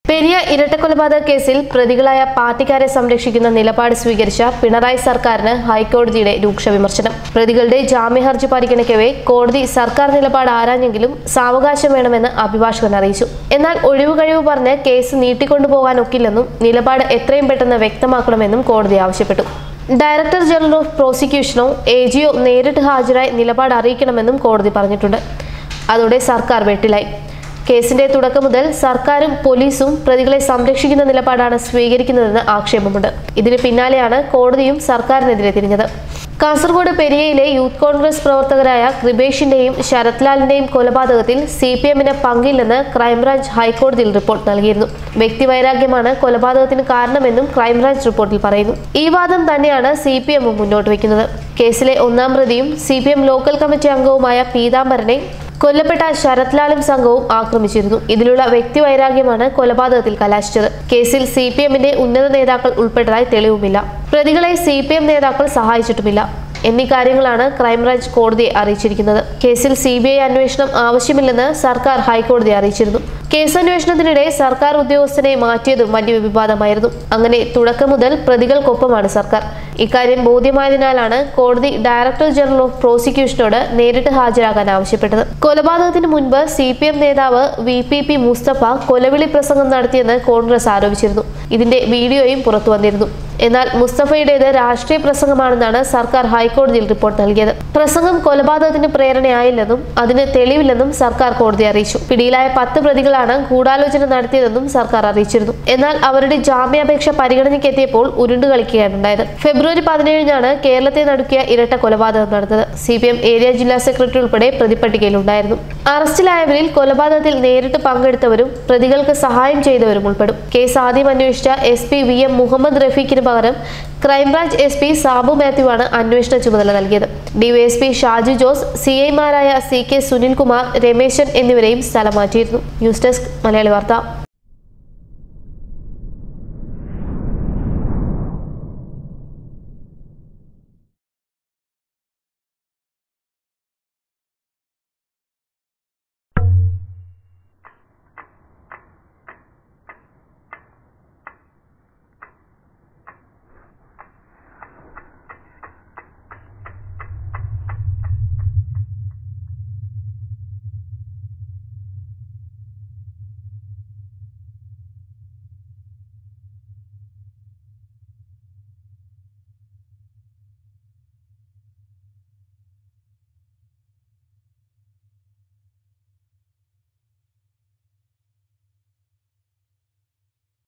പെരിയ ഇരട്ടക്കൊലപാതക കേസിൽ പ്രതികളായ പാർട്ടിക്കാരെ സംരക്ഷിക്കുന്ന നിലപാട് സ്വീകരിച്ച പിണറായി സർക്കാരിന് ഹൈക്കോടതിയുടെ രൂക്ഷ വിമർശനം പ്രതികളുടെ ജാമ്യഹർജി പരിഗണിക്കവേ കോടതി സർക്കാർ നിലപാട് ആരാഞ്ഞെങ്കിലും സാവകാശം വേണമെന്ന് അഭിഭാഷകൻ അറിയിച്ചു എന്നാൽ ഒഴിവ് കഴിവ് പറഞ്ഞ് കേസ് നീട്ടിക്കൊണ്ടുപോകാൻ ഒക്കില്ലെന്നും നിലപാട് എത്രയും പെട്ടെന്ന് വ്യക്തമാക്കണമെന്നും കോടതി ആവശ്യപ്പെട്ടു ഡയറക്ടർ ജനറൽ ഓഫ് പ്രോസിക്യൂഷനോ എ ജിയോ നേരിട്ട് ഹാജരായി നിലപാട് അറിയിക്കണമെന്നും കോടതി പറഞ്ഞിട്ടുണ്ട് അതോടെ സർക്കാർ വെട്ടിലായി കേസിന്റെ തുടക്കം മുതൽ സർക്കാരും പോലീസും പ്രതികളെ സംരക്ഷിക്കുന്ന നിലപാടാണ് സ്വീകരിക്കുന്നതെന്ന് ആക്ഷേപമുണ്ട് ഇതിന് പിന്നാലെയാണ് കോടതിയും സർക്കാരിനെതിരെ തിരിഞ്ഞത് കാസർഗോഡ് പെരിയയിലെ യൂത്ത് കോൺഗ്രസ് പ്രവർത്തകരായ കൃപേഷിന്റെയും ശരത്ലാലിന്റെയും കൊലപാതകത്തിൽ സി പി എമ്മിന് പങ്കില്ലെന്ന് ക്രൈംബ്രാഞ്ച് ഹൈക്കോടതിയിൽ റിപ്പോർട്ട് നൽകിയിരുന്നു വ്യക്തിവൈരാഗ്യമാണ് കൊലപാതകത്തിന് കാരണമെന്നും ക്രൈംബ്രാഞ്ച് റിപ്പോർട്ടിൽ പറയുന്നു ഈ വാദം തന്നെയാണ് സി പി എമ്മും മുന്നോട്ട് വയ്ക്കുന്നത് കേസിലെ ഒന്നാം പ്രതിയും C P M local committee അംഗവുമായ പീതാംബരനെ കൊല്ലപ്പെട്ട ശരത്ലാലും സംഘവും ആക്രമിച്ചിരുന്നു ഇതിലുള്ള വ്യക്തിവൈരാഗ്യമാണ് കൊലപാതകത്തിൽ കലാശിച്ചത് കേസിൽ സി പി എമ്മിന്റെ ഉന്നത നേതാക്കൾ ഉൾപ്പെട്ടതായി തെളിവുമില്ല പ്രതികളെ സി പി എം നേതാക്കൾ സഹായിച്ചിട്ടുമില്ല എന്നീ കാര്യങ്ങളാണ് ക്രൈംബ്രാഞ്ച് കോടതിയെ അറിയിച്ചിരിക്കുന്നത് കേസിൽ സി ബി ഐ അന്വേഷണം ആവശ്യമില്ലെന്ന് സർക്കാർ ഹൈക്കോടതിയെ അറിയിച്ചിരുന്നു കേസ് അന്വേഷണത്തിനിടെ സർക്കാർ ഉദ്യോഗസ്ഥനെ മാറ്റിയതും വലിയ വിവാദമായിരുന്നു അങ്ങനെ തുടക്കം മുതൽ പ്രതികൾക്കൊപ്പമാണ് സർക്കാർ ഇക്കാര്യം ബോധ്യമായതിനാലാണ് കോടതി ഡയറക്ടർ ജനറൽ ഓഫ് പ്രോസിക്യൂഷനോട് നേരിട്ട് ഹാജരാകാൻ ആവശ്യപ്പെട്ടത് കൊലപാതകത്തിന് മുൻപ് സി പി എം നേതാവ് വി പി പി മുസ്തഫ കൊലവിളി പ്രസംഗം നടത്തിയെന്ന് കോൺഗ്രസ് ആരോപിച്ചിരുന്നു ഇതിന്റെ വീഡിയോയും പുറത്തു വന്നിരുന്നു എന്നാൽ മുസ്തഫയുടേത് രാഷ്ട്രീയ പ്രസംഗമാണെന്നാണ് സർക്കാർ ഹൈക്കോടതിയിൽ റിപ്പോർട്ട് നൽകിയത് പ്രസംഗം കൊലപാതകത്തിന് പ്രേരണയായില്ലെന്നും അതിന് തെളിവില്ലെന്നും സർക്കാർ കോടതി അറിയിച്ചു പിടിയിലായ പത്ത് പ്രതികളാണ് ഗൂഢാലോചന നടത്തിയതെന്നും സർക്കാർ അറിയിച്ചിരുന്നു എന്നാൽ അവരുടെ ജാമ്യാപേക്ഷ പരിഗണനയ്ക്കെത്തിയപ്പോൾ ഉരുണ്ടു കളിക്കുകയാണുണ്ടായത് ഫെബ്രുവരി പതിനേഴിനാണ് കേരളത്തെ നടുക്കിയ ഇരട്ട കൊലപാതകം നടന്നത് സി പി എം ഏരിയ ജില്ലാ സെക്രട്ടറി ഉൾപ്പെടെ പ്രതിപ്പട്ടികയിലുണ്ടായിരുന്നു അറസ്റ്റിലായവരിൽ കൊലപാതകത്തിൽ നേരിട്ട് പങ്കെടുത്തവരും പ്രതികൾക്ക് സഹായം ചെയ്തവരും ഉൾപ്പെടും കേസ് ആദ്യം അന്വേഷിച്ച S P V M Muhammad റഫീഖിന് പകരം ക്രൈംബ്രാഞ്ച് എസ് പി സാബു മാത്യുവാണ് അന്വേഷണ ചുമതല നൽകിയത് ഡിവൈഎസ്പി ഷാജു ജോസ് സി ഐമാരായ സി കെ സുനിൽകുമാർ രമേശൻ എന്നിവരെയും സ്ഥലം മാറ്റിയിരുന്നു ന്യൂസ് ഡെസ്ക് മലയാളി വാർത്ത